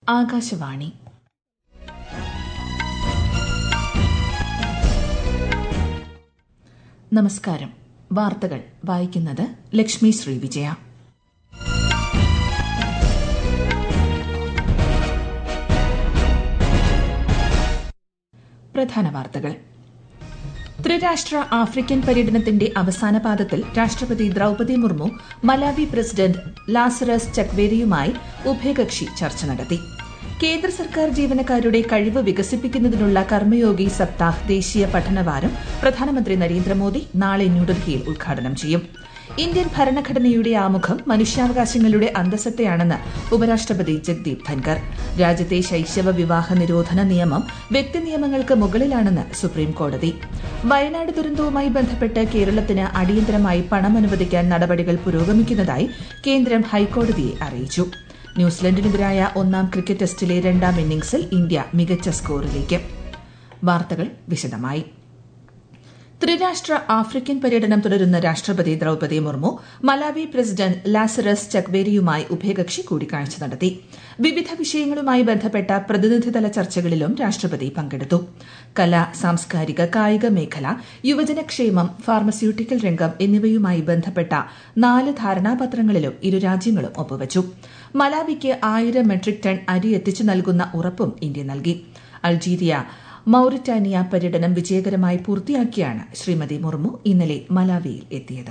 ആകാശവാണി നമസ്കാരം വാർത്തകൾ വായിക്കുന്നത് ലക്ഷ്മി ശ്രീ വിജയ പ്രധാന വാർത്തകൾ ത്രിരാഷ്ട്ര ആഫ്രിക്കൻ പര്യടനത്തിന്റെ അവസാന പാദത്തിൽ രാഷ്ട്രപതി Droupadi Murmu Malawi president Lazarus ചക്വേരിയുമായി ഉഭയകക്ഷി ചർച്ച നടത്തി കേന്ദ്ര സർക്കാർ ജീവനക്കാരുടെ കഴിവ് വികസിപ്പിക്കുന്നതിനുള്ള കർമ്മയോഗി സപ്താഹ് ദേശീയ പഠനവാരം പ്രധാനമന്ത്രി നരേന്ദ്രമോദി നാളെ ന്യൂഡൽഹിയിൽ ഉദ്ഘാടനം ചെയ്യും ഇന്ത്യൻ ഭരണഘടനയുടെ ആമുഖം മനുഷ്യാവകാശങ്ങളുടെ അന്തസത്തയാണെന്ന് ഉപരാഷ്ട്രപതി ജഗ്ദീപ് ധൻകർ രാജ്യത്തെ ശൈശവ വിവാഹ നിരോധന നിയമം വ്യക്തി നിയമങ്ങൾക്ക് മുകളിലാണെന്ന് സുപ്രീം കോടതി വയനാട് ദുരന്തവുമായി ബന്ധപ്പെട്ട് കേരളത്തിന് അടിയന്തരമായി പണം അനുവദിക്കാൻ നടപടികൾ പുരോഗമിക്കുന്നതായി കേന്ദ്രം ഹൈക്കോടതിയെ അറിയിച്ചു ന്യൂസിലൻഡിനെതിരായ ഒന്നാം ക്രിക്കറ്റ് ടെസ്റ്റിലെ രണ്ടാം ഇന്നിംഗ്സിൽ ഇന്ത്യ മികച്ച സ്കോറിലേക്ക് വാർത്തകൾ വിശദമായി ത്രിരാഷ്ട്ര ആഫ്രിക്കൻ പര്യടനം തുടരുന്ന രാഷ്ട്രപതി Droupadi Murmu Malawi president Lazarus ചക്വേരിയുമായി ഉഭയകക്ഷി കൂടിക്കാഴ്ച നടത്തി വിവിധ വിഷയങ്ങളുമായി ബന്ധപ്പെട്ട പ്രതിനിധിതല ചർച്ചകളിലും രാഷ്ട്രപതി പങ്കെടുത്തു കല സാംസ്കാരിക കായിക മേഖല യുവജനക്ഷേമം ഫാർമസ്യൂട്ടിക്കൽ രംഗം എന്നിവയുമായി ബന്ധപ്പെട്ട നാല് ധാരണാപത്രങ്ങളിലും ഇരു രാജ്യങ്ങളും ഒപ്പുവച്ചു മലാവിക്ക് ആയിരം മെട്രിക് ടൺ അരി എത്തിച്ചു നൽകുന്ന ഉറപ്പും ഇന്ത്യ നൽകി അൾജീരിയ മൌറിറ്റാനിയ പര്യടനം വിജയകരമായി പൂർത്തിയാക്കിയാണ് ശ്രീമതി മുർമു ഇന്നലെ മലാവിയിൽ എത്തിയത്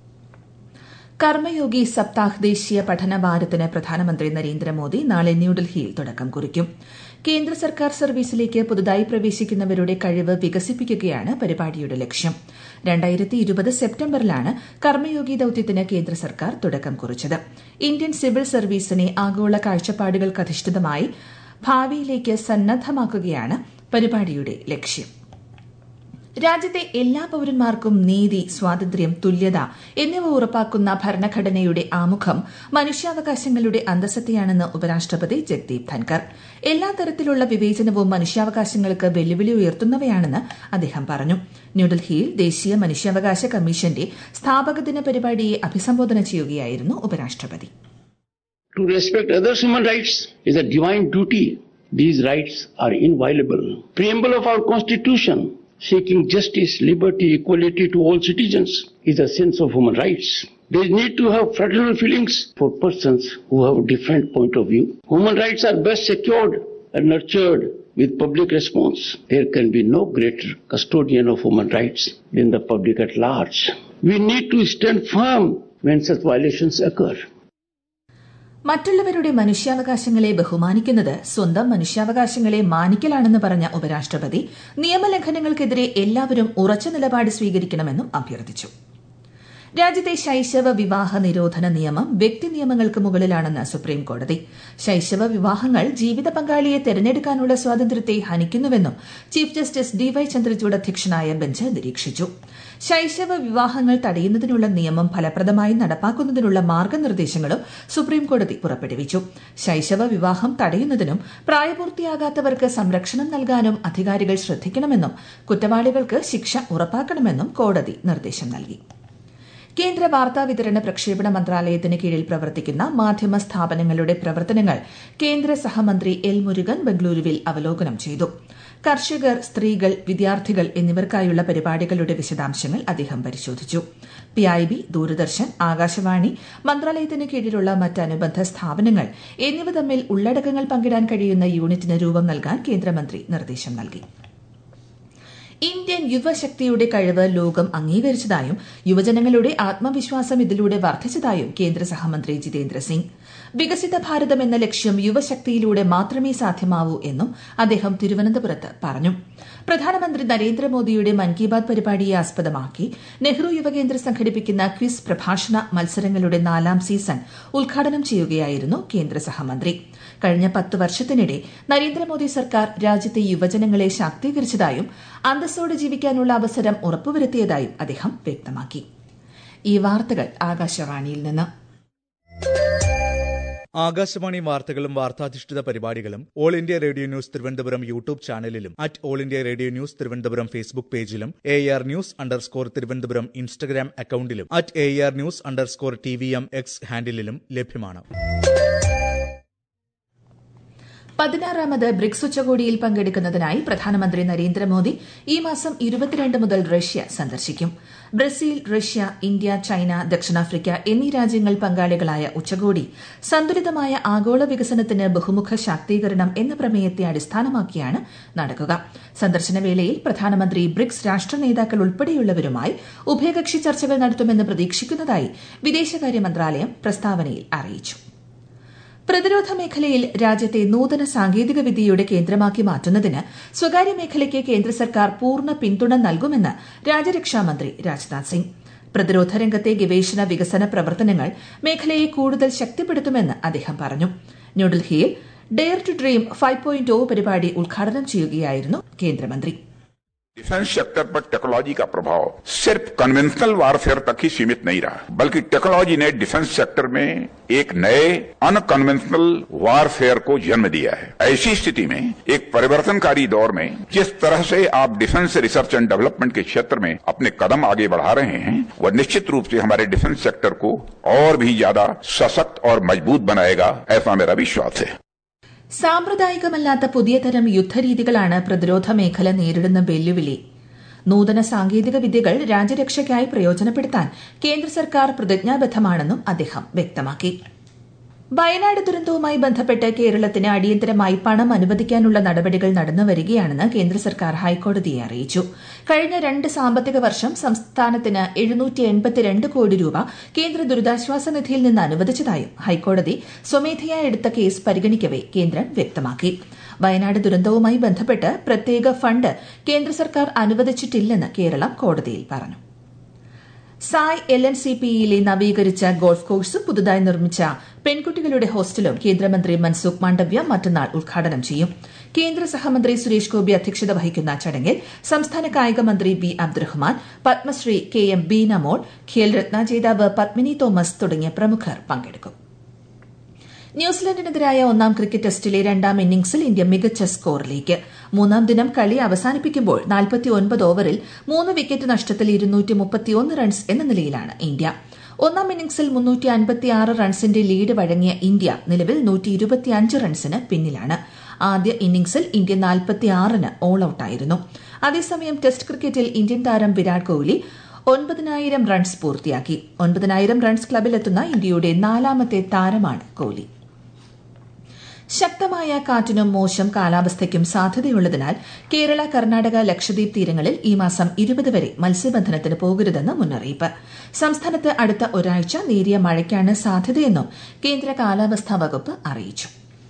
കർമ്മയോഗി സപ്താഹ് ദേശീയ പഠനവാരത്തിന് പ്രധാനമന്ത്രി നരേന്ദ്രമോദി നാളെ ന്യൂഡൽഹിയിൽ തുടക്കം കുറിക്കും കേന്ദ്ര സർക്കാർ സർവീസിലേക്ക് പുതുതായി പ്രവേശിക്കുന്നവരുടെ കഴിവ് വികസിപ്പിക്കുകയാണ് പരിപാടിയുടെ ലക്ഷ്യം രണ്ടായിരത്തി ഇരുപത് സെപ്റ്റംബറിലാണ് കർമ്മയോഗി ദൌത്യത്തിന് കേന്ദ്ര സർക്കാർ തുടക്കം കുറിച്ചത് ഇന്ത്യൻ സിവിൽ സർവീസിനെ ആഗോള കാഴ്ചപ്പാടുകൾക്കധിഷ്ഠിതമായി ഭാവിയിലേക്ക് സന്നദ്ധമാക്കുകയാണ് പരിപാടിയുടെ ലക്ഷ്യം രാജ്യത്തെ എല്ലാ പൌരന്മാർക്കും നീതി സ്വാതന്ത്ര്യം തുല്യത എന്നിവ ഉറപ്പാക്കുന്ന ഭരണഘടനയുടെ ആമുഖം മനുഷ്യാവകാശങ്ങളുടെ അന്തസത്തയാണെന്ന് ഉപരാഷ്ട്രപതി ജഗ്ദീപ് ധൻകർ എല്ലാ തരത്തിലുള്ള വിവേചനവും മനുഷ്യാവകാശങ്ങൾക്ക് വെല്ലുവിളി ഉയർത്തുന്നവയാണെന്ന് അദ്ദേഹം പറഞ്ഞു ന്യൂഡൽഹിയിൽ ദേശീയ മനുഷ്യാവകാശ കമ്മീഷന്റെ സ്ഥാപക ദിന പരിപാടിയെ അഭിസംബോധന ചെയ്യുകയായിരുന്നു ഉപരാഷ്ട്രപതി To respect others' human rights is a divine duty. These rights are inviolable. Preamble of our Constitution seeking justice, liberty, equality to all citizens is a sense of human rights. There is need to have fraternal feelings for persons who have a different point of view. Human rights are best secured and nurtured with public response. There can be no greater custodian of human rights than the public at large. We need to stand firm when such violations occur. മറ്റുള്ളവരുടെ മനുഷ്യാവകാശങ്ങളെ ബഹുമാനിക്കുന്നത് സ്വന്തം മനുഷ്യാവകാശങ്ങളെ മാനിക്കലാണെന്ന് പറഞ്ഞ ഉപരാഷ്ട്രപതി നിയമലംഘനങ്ങൾക്കെതിരെ എല്ലാവരും ഉറച്ച നിലപാട് സ്വീകരിക്കണമെന്നും അഭ്യർത്ഥിച്ചു രാജ്യത്തെ ശൈശവ വിവാഹ നിരോധന നിയമം വ്യക്തി നിയമങ്ങൾക്ക് മുകളിലാണെന്ന് സുപ്രീം കോടതി ശൈശവ വിവാഹങ്ങൾ ജീവിത പങ്കാളിയെ തെരഞ്ഞെടുക്കാനുള്ള സ്വാതന്ത്ര്യത്തെ ഹനിക്കുന്നുവെന്നും chief justice D Y Chandrachud അധ്യക്ഷനായ ബെഞ്ച് നിരീക്ഷിച്ചു ശൈശവ വിവാഹങ്ങൾ തടയുന്നതിനുള്ള നിയമം ഫലപ്രദമായി നടപ്പാക്കുന്നതിനുള്ള മാർഗനിർദ്ദേശങ്ങളും സുപ്രീംകോടതി പുറപ്പെടുവിച്ചു ശൈശവ വിവാഹം തടയുന്നതിനും പ്രായപൂർത്തിയാകാത്തവർക്ക് സംരക്ഷണം നൽകാനും അധികാരികൾ ശ്രദ്ധിക്കണമെന്നും കുറ്റവാളികൾക്ക് ശിക്ഷ ഉറപ്പാക്കണമെന്നും കോടതി നിർദ്ദേശം നൽകി കേന്ദ്ര വാർത്താ വിതരണ പ്രക്ഷേപണ മന്ത്രാലയത്തിന് കീഴിൽ പ്രവർത്തിക്കുന്ന മാധ്യമ സ്ഥാപനങ്ങളുടെ പ്രവർത്തനങ്ങൾ കേന്ദ്ര സഹമന്ത്രി എൽ മുരുകൻ ബംഗളൂരുവിൽ അവലോകനം ചെയ്തു കർഷകർ സ്ത്രീകൾ വിദ്യാർത്ഥികൾ എന്നിവർക്കായുള്ള പരിപാടികളുടെ വിശദാംശങ്ങൾ അദ്ദേഹം പരിശോധിച്ചു പിഐബി ദൂരദർശൻ ആകാശവാണി മന്ത്രാലയത്തിന് കീഴിലുള്ള മറ്റ് അനുബന്ധ സ്ഥാപനങ്ങൾ എന്നിവ തമ്മിൽ ഉള്ളടക്കങ്ങൾ പങ്കിടാൻ കഴിയുന്ന യൂണിറ്റിന് രൂപം നൽകാൻ കേന്ദ്രമന്ത്രി നിർദ്ദേശം നൽകി ഇന്ത്യൻ യുവശക്തിയുടെ കഴിവ് ലോകം അംഗീകരിച്ചതായും യുവജനങ്ങളുടെ ആത്മവിശ്വാസം ഇതിലൂടെ വർദ്ധിച്ചതായും കേന്ദ്ര സഹമന്ത്രി ജിതേന്ദ്ര സിംഗ് വികസിത ഭാരതം എന്ന ലക്ഷ്യം യുവശക്തിയിലൂടെ മാത്രമേ സാധ്യമാവൂ എന്നും അദ്ദേഹം തിരുവനന്തപുരത്ത് പറഞ്ഞു പ്രധാനമന്ത്രി നരേന്ദ്രമോദിയുടെ മൻ കി ബാത് പരിപാടിയെ ആസ്പദമാക്കി നെഹ്റു യുവകേന്ദ്ര സംഘടിപ്പിക്കുന്ന ക്വിസ് പ്രഭാഷണ മത്സരങ്ങളുടെ നാലാം സീസൺ ഉദ്ഘാടനം ചെയ്യുകയായിരുന്നു കേന്ദ്ര സഹമന്ത്രി കഴിഞ്ഞ പത്ത് വർഷത്തിനിടെ നരേന്ദ്രമോദി സർക്കാർ രാജ്യത്തെ യുവജനങ്ങളെ ശാക്തീകരിച്ചതായും അന്തസ്സോടെ ജീവിക്കാനുള്ള അവസരം ഉറപ്പുവരുത്തിയതായും അദ്ദേഹം വ്യക്തമാക്കി ഈ വാർത്തകൾ ആകാശവാണിയിൽ നിന്ന് ആകാശവാണി വാർത്തകളും വാർത്താധിഷ്ഠിത പരിപാടികളും all India radio news Thiruvananthapuram YouTube ചാനലിലും at all India radio news Thiruvananthapuram Facebook പേജിലും A R news underscore Thiruvananthapuram Instagram അക്കൌണ്ടിലും at A R news underscore T V M X ഹാൻഡിലും ലഭ്യമാണ് പതിനാറാമത് ബ്രിക്സ് ഉച്ചകോടിയിൽ പങ്കെടുക്കുന്നതിനായി പ്രധാനമന്ത്രി നരേന്ദ്രമോദി ഈ മാസം ഇരുപത്തിരണ്ട് മുതൽ റഷ്യ സന്ദർശിക്കും ബ്രസീൽ റഷ്യ ഇന്ത്യ ചൈന ദക്ഷിണാഫ്രിക്ക എന്നീ രാജ്യങ്ങൾ പങ്കാളികളായ ഉച്ചകോടി സന്തുലിതമായ ആഗോള വികസനത്തിന് ബഹുമുഖ ശാക്തീകരണം എന്ന പ്രമേയത്തെ അടിസ്ഥാനമാക്കിയാണ് നടക്കുക സന്ദർശന വേളയിൽ പ്രധാനമന്ത്രി ബ്രിക്സ് രാഷ്ട്ര നേതാക്കൾ ഉൾപ്പെടെയുള്ളവരുമായി ഉഭയകക്ഷി ചർച്ചകൾ നടത്തുമെന്ന് പ്രതീക്ഷിക്കുന്നതായി വിദേശകാര്യ മന്ത്രാലയം പ്രസ്താവനയിൽ അറിയിച്ചു പ്രതിരോധ മേഖലയിൽ രാജ്യത്തെ നൂതന സാങ്കേതിക വിദ്യയുടെ കേന്ദ്രമാക്കി മാറ്റുന്നതിന് സ്വകാര്യ മേഖലയ്ക്ക് കേന്ദ്ര സർക്കാർ പൂർണ്ണ പിന്തുണ നൽകുമെന്ന് രാജ്യരക്ഷാമന്ത്രി രാജ്നാഥ് സിംഗ് പ്രതിരോധ രംഗത്തെ ഗവേഷണ വികസന പ്രവർത്തനങ്ങൾ മേഖലയെ കൂടുതൽ ശക്തിപ്പെടുത്തുമെന്ന് അദ്ദേഹം പറഞ്ഞു ന്യൂഡൽഹിയിൽ dare to dream five point പരിപാടി ഉദ്ഘാടനം ചെയ്യുകയായിരുന്നു കേന്ദ്രമന്ത്രി डिफेंस सेक्टर पर टेक्नोलॉजी का प्रभाव सिर्फ कन्वेंशनल वारफेयर तक ही सीमित नहीं रहा बल्कि टेक्नोलॉजी ने डिफेंस सेक्टर में एक नए अनकन्वेंशनल वारफेयर को जन्म दिया है ऐसी स्थिति में एक परिवर्तनकारी दौर में जिस तरह से आप डिफेंस रिसर्च एंड डेवलपमेंट के क्षेत्र में अपने कदम आगे बढ़ा रहे हैं वह निश्चित रूप से हमारे डिफेंस सेक्टर को और भी ज्यादा सशक्त और मजबूत बनाएगा ऐसा मेरा विश्वास है സാമ്പ്രദായികമല്ലാത്ത പുതിയ തരം യുദ്ധരീതികളാണ് പ്രതിരോധ മേഖല നേരിടുന്ന വെല്ലുവിളി നൂതന സാങ്കേതിക വിദ്യകൾ രാജ്യരക്ഷയ്ക്കായി പ്രയോജനപ്പെടുത്താൻ കേന്ദ്ര സർക്കാർ പ്രതിജ്ഞാബദ്ധമാണെന്നും അദ്ദേഹം വ്യക്തമാക്കി വയനാട് ദുരന്തവുമായി ബന്ധപ്പെട്ട് കേരളത്തിന് അടിയന്തരമായി പണം അനുവദിക്കാനുള്ള നടപടികൾ നടന്നുവരികയാണെന്ന് കേന്ദ്ര സർക്കാർ ഹൈക്കോടതിയെ അറിയിച്ചു കഴിഞ്ഞ രണ്ട് സാമ്പത്തിക വർഷം സംസ്ഥാനത്തിന് എഴുന്നൂറ്റി എൺപത്തിരണ്ട് കോടി രൂപ കേന്ദ്ര ദുരിതാശ്വാസ നിധിയിൽ നിന്ന് അനുവദിച്ചതായും ഹൈക്കോടതി സ്വമേധയാ എടുത്ത കേസ് പരിഗണിക്കവെ കേന്ദ്രം വ്യക്തമാക്കി വയനാട് ദുരന്തവുമായി ബന്ധപ്പെട്ട് പ്രത്യേക ഫണ്ട് കേന്ദ്ര സർക്കാർ അനുവദിച്ചിട്ടില്ലെന്ന് കേരളം കോടതിയിൽ പറഞ്ഞു സായ് എൽ എൻ സി പിയിലെ നവീകരിച്ച ഗോൾഫ് കോഴ്സും പുതുതായി നിർമ്മിച്ച പെൺകുട്ടികളുടെ ഹോസ്റ്റലും കേന്ദ്രമന്ത്രി മൻസുഖ് മാണ്ഡവ്യ മറ്റന്നാൾ ഉദ്ഘാടനം ചെയ്യും കേന്ദ്ര സഹമന്ത്രി സുരേഷ് ഗോപി അധ്യക്ഷത വഹിക്കുന്ന ചടങ്ങിൽ സംസ്ഥാന കായിക മന്ത്രി V Abdurahman Padmashri K M Beenamol Khelratna ജേതാവ് പത്മിനി തോമസ് തുടങ്ങിയ പ്രമുഖർ പങ്കെടുക്കും ന്യൂസിലൻഡിനെതിരായ ഒന്നാം ക്രിക്കറ്റ് ടെസ്റ്റിലെ രണ്ടാം ഇന്നിംഗ്സിൽ ഇന്ത്യ മികച്ച സ്കോറിലേക്ക് മൂന്നാം ദിനം കളി അവസാനിപ്പിക്കുമ്പോൾ നാൽപ്പത്തിയൊൻപത് ഓവറിൽ മൂന്ന് വിക്കറ്റ് നഷ്ടത്തിൽ ഇരുന്നൂറ്റി മുപ്പത്തിയൊന്ന് റൺസ് എന്ന നിലയിലാണ് ഇന്ത്യ ഒന്നാം ഇന്നിംഗ്സിൽ മുന്നൂറ്റി അൻപത്തിയാറ് റൺസിന്റെ ലീഡ് വഴങ്ങിയ ഇന്ത്യ നിലവിൽ നൂറ്റി ഇരുപത്തിയഞ്ച് റൺസിന് പിന്നിലാണ് ആദ്യ ഇന്നിംഗ്സിൽ ഇന്ത്യ നാൽപ്പത്തിയാറിന് ഓൾ ഔട്ടായിരുന്നു അതേസമയം ടെസ്റ്റ് ക്രിക്കറ്റിൽ ഇന്ത്യൻ താരം വിരാട് കോഹ്ലി ഒൻപതിനായിരം റൺസ് പൂർത്തിയാക്കി ഒൻപതിനായിരം റൺസ് ക്ലബിലെത്തുന്ന ഇന്ത്യയുടെ നാലാമത്തെ താരമാണ് കോഹ്ലി ശക്തമായ കാറ്റിനും മോശം കാലാവസ്ഥയ്ക്കും സാധ്യതയുള്ളതിനാൽ കേരള കർണാടക ലക്ഷദ്വീപ് തീരങ്ങളിൽ ഈ മാസം ഇരുപത് വരെ മത്സ്യബന്ധനത്തിന് പോകരുതെന്ന് മുന്നറിയിപ്പ് സംസ്ഥാനത്ത് അടുത്ത ഒരാഴ്ച നേരിയ മഴയ്ക്കാണ് സാധ്യതയെന്നും കേന്ദ്ര കാലാവസ്ഥാ വകുപ്പ് അറിയിച്ചു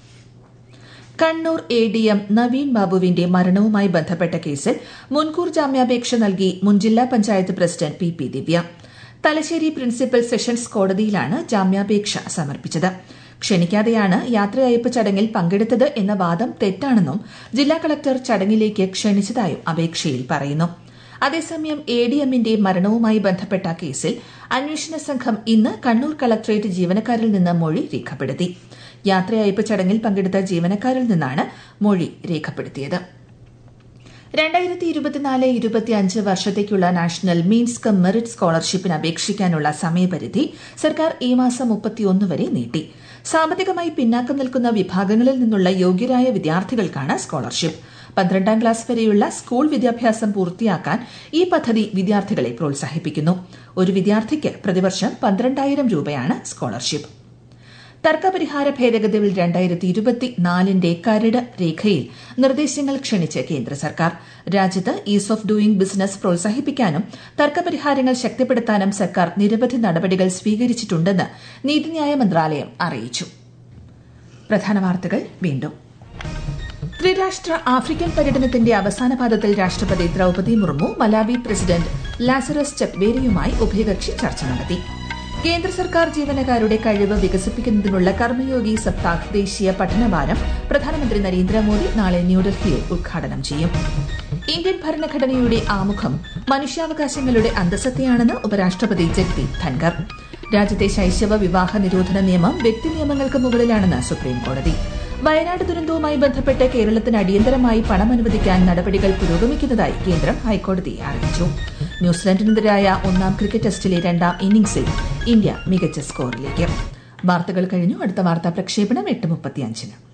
Kannur A D M Naveen ബാബുവിന്റെ മരണവുമായി ബന്ധപ്പെട്ട കേസിൽ മുൻകൂർ ജാമ്യാപേക്ഷ നൽകി മുൻ ജില്ലാ panchayat president P P Divya Thalassery principal sessions കോടതിയിലാണ് ജാമ്യാപേക്ഷ സമർപ്പിച്ചത് ക്ഷണിക്കാതെയാണ് യാത്രയയപ്പ് ചടങ്ങിൽ പങ്കെടുത്തത് എന്ന വാദം തെറ്റാണെന്നും ജില്ലാ കളക്ടർ ചടങ്ങിലേക്ക് ക്ഷണിച്ചതായും അപേക്ഷയിൽ പറയുന്നു അതേസമയം എ ഡി എമ്മിന്റെ മരണവുമായി ബന്ധപ്പെട്ട കേസിൽ അന്വേഷണ സംഘം ഇന്ന് കണ്ണൂർ കളക്ടറേറ്റ് ജീവനക്കാരിൽ നിന്ന് മൊഴി രേഖപ്പെടുത്തി യാത്രയയപ്പ് ചടങ്ങിൽ പങ്കെടുത്ത ജീവനക്കാരിൽ നിന്നാണ് മൊഴി രേഖപ്പെടുത്തിയത് രണ്ടായിരത്തി ഇരുപത്തിനാല് ഇരുപത്തിയഞ്ച് വർഷത്തേക്കുള്ള നാഷണൽ മീൻസ് കം മെറിറ്റ് സ്കോളർഷിപ്പിന് അപേക്ഷിക്കാനുള്ള സമയപരിധി സർക്കാർ ഈ മാസം മുപ്പത്തിയൊന്ന് വരെ നീട്ടി സാമ്പത്തികമായി പിന്നാക്കം നിൽക്കുന്ന വിഭാഗങ്ങളിൽ നിന്നുള്ള യോഗ്യരായ വിദ്യാർത്ഥികൾക്കാണ് സ്കോളർഷിപ്പ് പന്ത്രണ്ടാം ക്ലാസ് വരെയുള്ള സ്കൂൾ വിദ്യാഭ്യാസം പൂർത്തിയാക്കാൻ ഈ പദ്ധതി വിദ്യാർത്ഥികളെ പ്രോത്സാഹിപ്പിക്കുന്നു ഒരു വിദ്യാർത്ഥിക്ക് പ്രതിവർഷം പന്ത്രണ്ടായിരം രൂപയാണ് സ്കോളർഷിപ്പ് തർക്കപരിഹാര ഭേദഗതി ബിൽ രണ്ടായിരത്തി ഇരുപത്തിനാലിന്റെ കരട് രേഖയിൽ നിർദ്ദേശങ്ങൾ ക്ഷണിച്ച് കേന്ദ്ര സർക്കാർ രാജ്യത്ത് ഈസ് ഓഫ് ഡൂയിംഗ് ബിസിനസ് പ്രോത്സാഹിപ്പിക്കാനും തർക്കപരിഹാരങ്ങൾ ശക്തിപ്പെടുത്താനും സർക്കാർ നിരവധി നടപടികൾ സ്വീകരിച്ചിട്ടുണ്ടെന്ന് നീതിന്യായ മന്ത്രാലയം അറിയിച്ചു പ്രധാന വാർത്തകൾ വീണ്ടും ത്രിരാഷ്ട്ര ആഫ്രിക്കൻ പര്യടനത്തിന്റെ അവസാന പാദത്തിൽ രാഷ്ട്രപതി Droupadi Murmu Malawi president Lazarus ചക്വേരയുമായി ഉഭയകക്ഷി ചർച്ച നടത്തി കേന്ദ്ര സർക്കാർ ജീവനക്കാരുടെ കഴിവ് വികസിപ്പിക്കുന്നതിനുള്ള കർമ്മയോഗി സപ്താഹ് ദേശീയ പഠനഭാരം പ്രധാനമന്ത്രി നരേന്ദ്രമോദി നാളെ ന്യൂഡൽഹിയിൽ ഉദ്ഘാടനം ചെയ്യും ഇന്ത്യൻ ഭരണഘടനയുടെ ആമുഖം മനുഷ്യാവകാശങ്ങളുടെ അന്തസത്തയാണെന്ന് ഉപരാഷ്ട്രപതി ജഗ്ദീപ് ധൻകർ രാജ്യത്തെ ശൈശവ വിവാഹ നിരോധന നിയമം വ്യക്തി നിയമങ്ങൾക്ക് മുകളിലാണെന്ന് സുപ്രീംകോടതി വയനാട് ദുരന്തവുമായി ബന്ധപ്പെട്ട് കേരളത്തിന് അടിയന്തരമായി പണം അനുവദിക്കാൻ നടപടികൾ പുരോഗമിക്കുന്നതായി കേന്ദ്രം ഹൈക്കോടതിയെ അറിയിച്ചു ന്യൂസിലൻഡിനെതിരായ ഒന്നാം ക്രിക്കറ്റ് ടെസ്റ്റിലെ രണ്ടാം ഇന്നിംഗ്സിൽ ഇന്ത്യ മികച്ച സ്കോറിലേക്ക് വാർത്തകൾ കഴിഞ്ഞു അടുത്ത വാർത്താ പ്രക്ഷേപണം എട്ട് മുപ്പത്തിയഞ്ചിന്